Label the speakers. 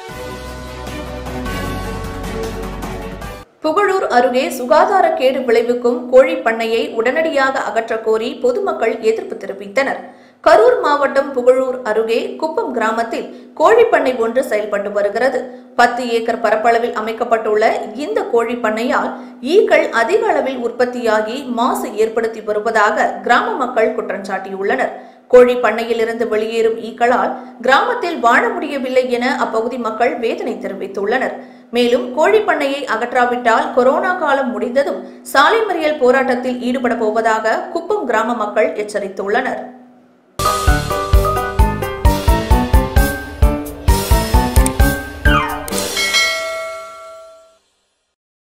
Speaker 1: புகழூர் அருகே சுகாதார கேடு விளைவிக்கும் கோழி பண்ணையை உடனடியாக அகற்றக் கோரி பொதுமக்கள் எதிர்ப்பு தெரிவித்தனர் கரூர் மாவட்டம் புகழூர் அருகே குப்பம் கிராமத்தில் கோழி பண்ணை ஒன்று செயல்பட்டு வருகிறது பத்து ஏக்கர் பரப்பளவில் அமைக்கப்பட்டுள்ள இந்த கோழி பண்ணையால் ஈக்கள் அதிக அளவில் உற்பத்தியாகி மாசு ஏற்படுத்தி வருவதாக கிராம மக்கள் குற்றம் சாட்டியுள்ளனர் கோழி பண்ணையிலிருந்து வெளியேறும் ஈக்களால் கிராமத்தில் வாழ முடியவில்லை என அப்பகுதி மக்கள் வேதனை தெரிவித்துள்ளனர் மேலும் கோழி பண்ணையை அகற்றாவிட்டால் கொரோனா காலம் முடிந்ததும் சாலை மறியல் போராட்டத்தில் ஈடுபட போவதாக குப்பம் கிராம மக்கள் எச்சரித்துள்ளனர்